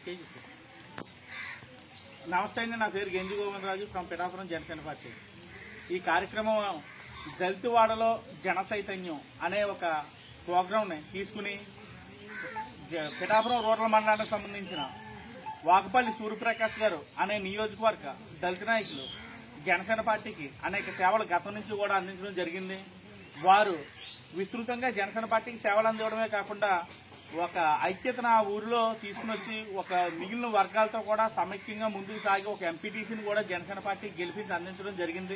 Okay చెప్పు. నమస్తే అండి నా పేరు గెంజి గోవిందరాజు ఫ్రమ్ పిఠాపురం జనసేన పార్టీ ఈ కార్యక్రమం దళితవాడలో జన చైతన్యం అనే ఒక ప్రోగ్రామ్ని తీసుకుని జ- పిఠాపురం రూరల్ మండలానికి సంబంధించిన వాకపల్లి సూర్యప్రకాష్ గారు అనే నియోజకవర్గ దళిత నాయకులు జనసేన పార్టీకి అనేక సేవలు గతం నుంచి కూడా అందించడం జరిగింది వారు విస్తృతంగా జనసేన పార్టీకి సేవలు అందించడమే కాకుండా ఒక ఐక్యతను ఆ ఊరిలో తీసుకుని వచ్చి ఒక మిగిలిన వర్గాలతో కూడా సమైక్యంగా ముందుకు సాగి ఒక ఎంపీటీసీని కూడా జనసేన పార్టీ గెలిపించి అందించడం జరిగింది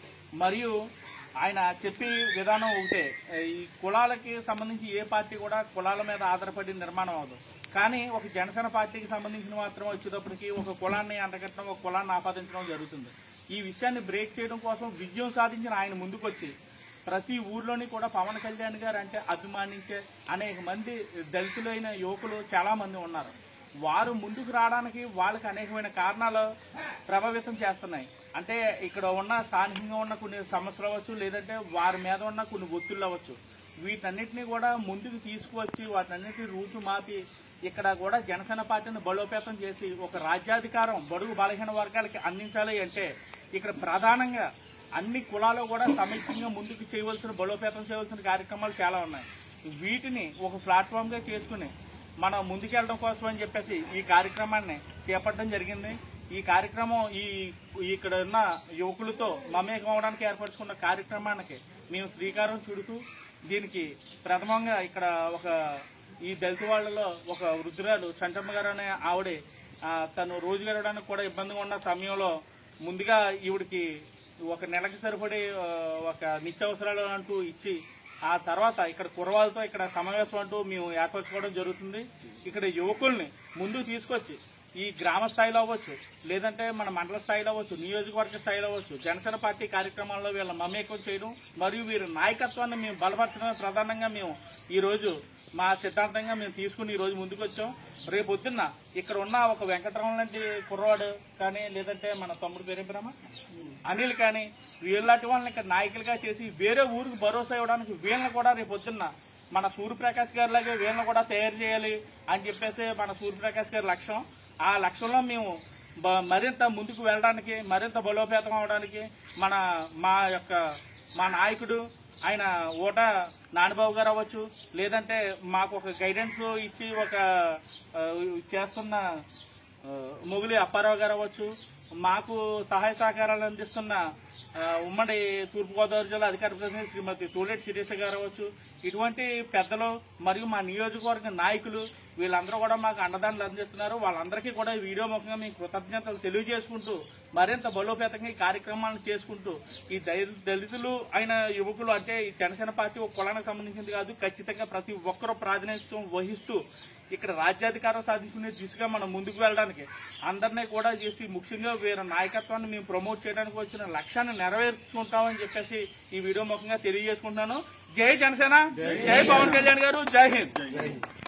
మరియు ఆయన చెప్పే విధానం ఒకటే ఈ కులాలకి సంబంధించి ఏ పార్టీ కూడా కులాల మీద ఆధారపడి నిర్మాణం అవ్వదు కానీ ఒక జనసేన పార్టీకి సంబంధించిన మాత్రం వచ్చేటప్పటికి ఒక కులాన్ని అంటగట్టడం ఒక కులాన్ని ఆపాదించడం జరుగుతుంది ఈ విషయాన్ని బ్రేక్ చేయడం కోసం విజయం సాధించిన ఆయన ముందుకొచ్చి ప్రతి ఊర్లోని కూడా పవన్ కళ్యాణ్ గారు అంటే అభిమానించే అనేక మంది దళితులైన యువకులు చాలా మంది ఉన్నారు వారు ముందుకు రావడానికి వాళ్ళకి అనేకమైన కారణాలు ప్రభావితం చేస్తున్నాయి అంటే ఇక్కడ ఉన్న స్థానికంగా ఉన్న కొన్ని సమస్యలు అవ్వచ్చు లేదంటే వారి మీద ఉన్న కొన్ని ఒత్తిళ్ళు అవ్వచ్చు వీటన్నిటిని కూడా ముందుకు తీసుకువచ్చి వాటన్నిటిని రూటు మాపి ఇక్కడ కూడా జనసేన పార్టీని బలోపేతం చేసి ఒక రాజ్యాధికారం బడుగు బలహీన వర్గాలకి అందించాలి అంటే ఇక్కడ ప్రధానంగా అన్ని కులాలు కూడా సమైక్యంగా ముందుకు చేయవలసిన బలోపేతం చేయవలసిన కార్యక్రమాలు చాలా ఉన్నాయి వీటిని ఒక ప్లాట్ఫామ్ గా చేసుకుని మనం ముందుకెళ్ళడం కోసం అని చెప్పేసి ఈ కార్యక్రమాన్ని చేపట్టడం జరిగింది ఈ కార్యక్రమం ఈ ఇక్కడ ఉన్న యువకులతో మమేకం అవడానికి ఏర్పరచుకున్న కార్యక్రమానికి మేము శ్రీకారం చుడుతూ దీనికి ప్రథమంగా ఇక్కడ ఒక ఈ దళిత వాళ్ళలో ఒక వృద్ధురాలు చంటమ్మ గారు అనే ఆవిడ ఆ, తను రోజు గడవడానికి కూడా ఇబ్బందిగా ఉన్న సమయంలో ముందుగా ఈవిడికి ఒక నెలకి సరిపడే ఆ, ఒక నిత్యావసరాలు అంటూ ఇచ్చి ఆ తర్వాత ఇక్కడ కుర్రవాళ్ళతో ఇక్కడ సమావేశం అంటూ మేము ఏర్పరచుకోవడం జరుగుతుంది ఇక్కడ యువకుల్ని ముందుకు తీసుకొచ్చి ఈ గ్రామ స్థాయిలో అవ్వచ్చు లేదంటే మన మండల స్థాయిలో అవ్వచ్చు నియోజకవర్గ స్థాయిలో అవ్వచ్చు జనసేన పార్టీ కార్యక్రమాల్లో వీళ్ళ మమేకం చేయడం మరియు వీరి నాయకత్వాన్ని మేము బలపరచడం ప్రధానంగా మేము ఈ రోజు మా సిద్ధాంతంగా మేము తీసుకుని ఈ రోజు ముందుకు వచ్చాం రేపు పొద్దున్న ఇక్కడ ఉన్న ఒక వెంకటరామ లాంటి కుర్రవాడు కానీ లేదంటే మన తమ్ముడు పేరు బ్రహ్మ అనిల్ కానీ వీళ్ళంటి వాళ్ళని ఇక్కడ నాయకులుగా చేసి వేరే ఊరికి భరోసా ఇవ్వడానికి వీళ్ళని కూడా రేపు పొద్దున్న మన సూర్యప్రకాష్ గారి లాగే వీళ్ళని కూడా తయారు చేయాలి అని చెప్పేసి మన సూర్యప్రకాష్ గారి లక్ష్యం ఆ లక్ష్యంలో మేము బ- మరింత ముందుకు వెళ్ళడానికి మరింత బలోపేతం అవడానికి మన మా యొక్క మా నాయకుడు ఆయన ఓట నానిబాబు గారు అవ్వచ్చు లేదంటే మాకు ఒక గైడెన్స్ ఇచ్చి ఒక ఆ, చేస్తున్న ఆ, మొగిలి అప్పారావు గారు అవ్వచ్చు మాకు సహాయ సహకారాలు అందిస్తున్న ఆ, ఉమ్మడి తూర్పుగోదావరి జిల్లా అధికార ప్రతినిధి శ్రీమతి తోలేటి శిరీష గారు అవ్వచ్చు ఇటువంటి పెద్దలు మరియు మా నియోజకవర్గ నాయకులు వీళ్ళందరూ కూడా మాకు అండదండలు అందిస్తున్నారు వాళ్ళందరికీ కూడా ఈ వీడియో ముఖంగా మేము కృతజ్ఞతలు తెలియజేసుకుంటూ మరింత బలోపేతంగా ఈ కార్యక్రమాలను చేసుకుంటూ ఈ దళి- దళితులు అయిన యువకులు అంటే ఈ జనసేన పార్టీ ఒక కులానికి సంబంధించింది కాదు ఖచ్చితంగా ప్రతి ఒక్కరూ ప్రాతినిధ్యం వహిస్తూ ఇక్కడ రాజ్యాధికారం సాధించుకునే దిశగా మనం ముందుకు వెళ్ళడానికి అందరినీ కూడా చేసి ముఖ్యంగా వీరి నాయకత్వాన్ని మేము ప్రమోట్ చేయడానికి వచ్చిన లక్ష్యాన్ని నెరవేర్చుకుంటామని చెప్పేసి ఈ వీడియో ముఖంగా తెలియజేసుకుంటున్నాను జై జనసేన జై పవన్ కళ్యాణ్ గారు జై హింద్